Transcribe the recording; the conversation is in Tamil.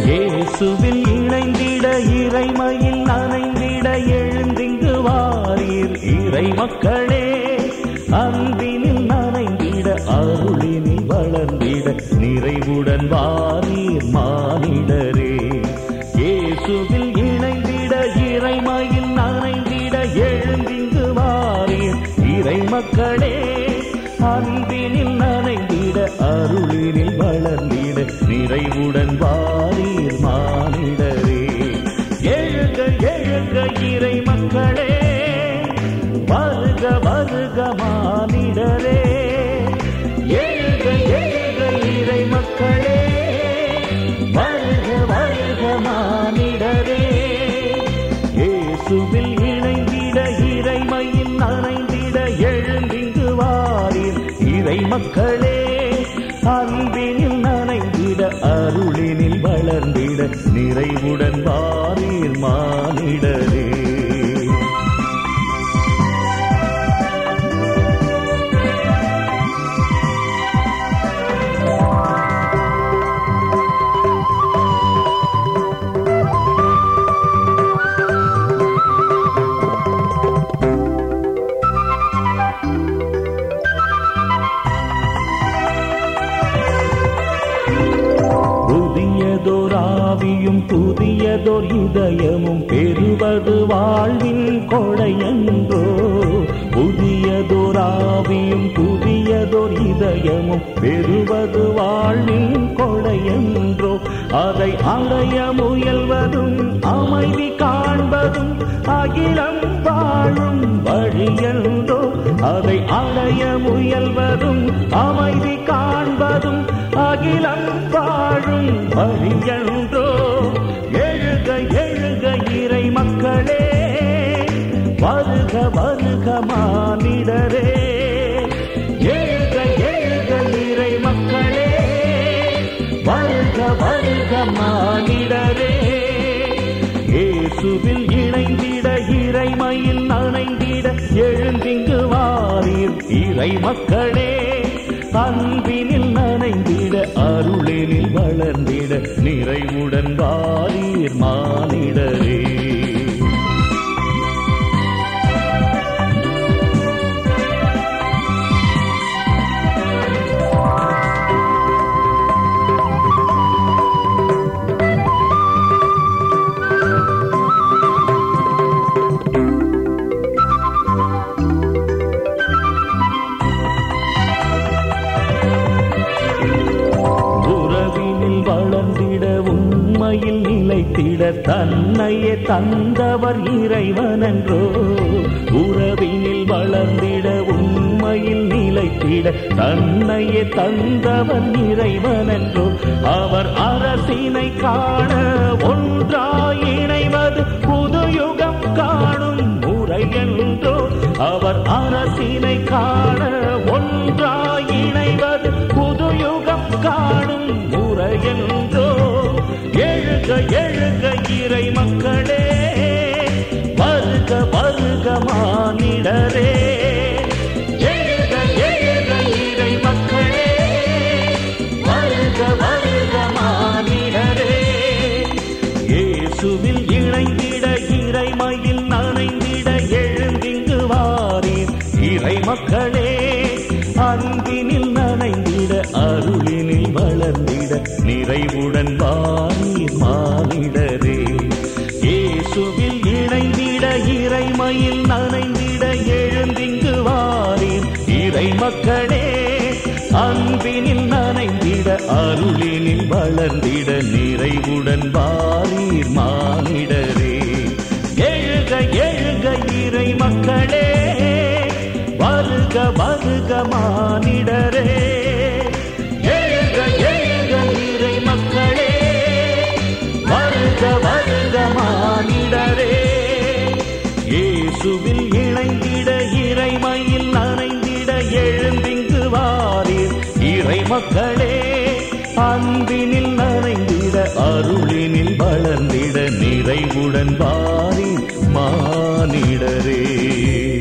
இயேசுவில் இணைந்திட இறைமையில் நனைந்திட எழுந்திங்கு வாரீர் இறை மக்களே அன்பினில் நனைந்திட அருளினில் வளர்ந்திட நிறைவுடன் வாரீர் மானிடரே இயேசுவில் இணைந்திட இறைமையில் நனைந்திட எழுந்திங்கு வாரீர் இறை மக்களே அன்பினில் நனைந்திட அருளினில் வளர்ந்திட நிறைவுடன் வாரீர் மானிடரே எழுக எழுக இறை மக்களே வருக வருக மானிடரே எழுக எழுக இறை மக்களே வருக வருக மானிடரே இயேசுவில் இணைந்திட இறைமையில் நனைந்திட எழுந்திங்கு வாரீர் இறை மக்களே அன்பினில் நனைந்திட அருளினில் வளர்ந்திட நிறைவுடன் வாரீர் மானிடரே புதியதோர் ஆவியும் புதியதோர் இதயமும் பெறுவது வாழ்வின் கொடையன்றோ புதியதோர் ஆவியும் புதியதோர் இதயமும் பெறுவது வாழ்வின் கொடையன்றோ அதை அடைய முயல்வதும் அமைதி காண்பதும் அகிலம் வாழும் வழியன்றோ அதை அடைய முயல்வதும் அமைதி காண்பதும் அகிலம் வாழும் வழியன்றோ எழுக எழுக இறை மக்களே வருக வருக மானிடரே எழுக எழுக இறை மக்களே வருக வருக மானிடரே இயேசுவில் இணைந்திட இறைமையில் நனைந்திட எழுந்திங்கு வாரீர் இறை மக்களே அன்பினில் நனைந்திட அருளினில் வளர்ந்திட நிறைவுடன் வாரீர் மானிடரே உறவினில் வளர்ந்திட உண்மையில் நிலைத்திட தன்னையே தந்தவர் இறைவனன்றோ உறவினில் வளர்ந்திட உண்மையில் நிலைத்திட தன்னையே தந்தவர் இறைவனன்றோ அவர் அரசினை காண ஒன்றாய் இணைவது புதுயுகம் காணும் முறையன்றோ அவர் அரசினை காண ஒன்றாய் இணைவது புதுயுகம் காணும் முறையன்றோ எழுக எழுக இறை மக்களே வருக வருக மானிடரே எழுக எழுக இறை மக்களே வருக வருக மானிடரே இயேசுவில் இணைந்திட இறைமையில் நனைந்திட எழுந்திங்கு வாரீர் இறை மக்களே அன்பினில் நனைந்திட அருளினில் வளர்ந்திட நிறைவுடன் வாரீர் மானிடரே இயேசுவில் இணைந்திட இறைமையில் நனைந்திட எழுந்திங்கு வாரீர் இறை மக்களே அன்பினில் நனைந்திட அருளினில் வளர்ந்திட நிறைவுடன் வாரீர் மானிடரே எழுக எழுக இறை மக்களே வருக வருக மானிடரே எழுக எழுக இறை மக்களே வருக வருக மானிடரே இயேசுவில் இணைந்திட இறைமையில் நனைந்திட எழுந்திங்கு வாரீர் இறை மக்களே அன்பினில் நனைந்திட அருளினில் வளர்ந்திட நிறைவுடன் வாரீர் மானிடரே